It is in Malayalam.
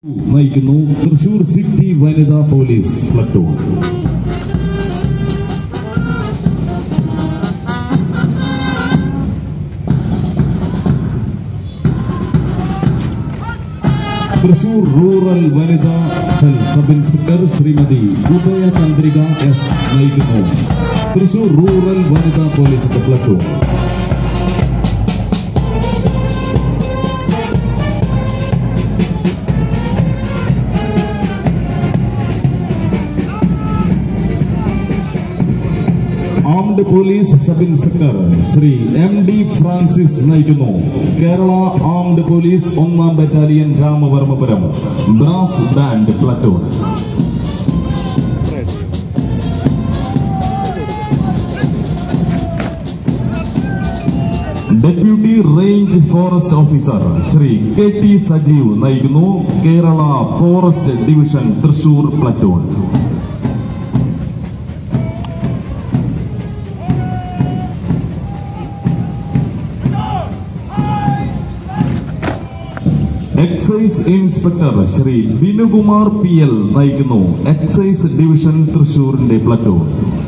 നയിക്കുന്നു തൃശൂർ സിറ്റി വനിതാ പോലീസ് പ്ലട്ടൂൺ തൃശൂർ റൂറൽ വനിതാ cell sub inspector Shrimati Udaya Chandrika S നയിക്കുന്നു തൃശൂർ റൂറൽ വനിതാ പോലീസിന്റെ platoon armed police sub inspector Shri M D Francis നയിക്കുന്നു കേരള ആംഡ് പോലീസ് ഒന്നാം battalion Ramavarmapuram brass band platoon deputy range forest officer Shri K T Sajeev നയിക്കുന്നു Kerala forest division Thrissur platoon excise inspector Shri Binukumar P L നയിക്കുന്നു എക്സൈസ് ഡിവിഷൻ തൃശൂരിന്റെ പ്ലറ്റൂൺ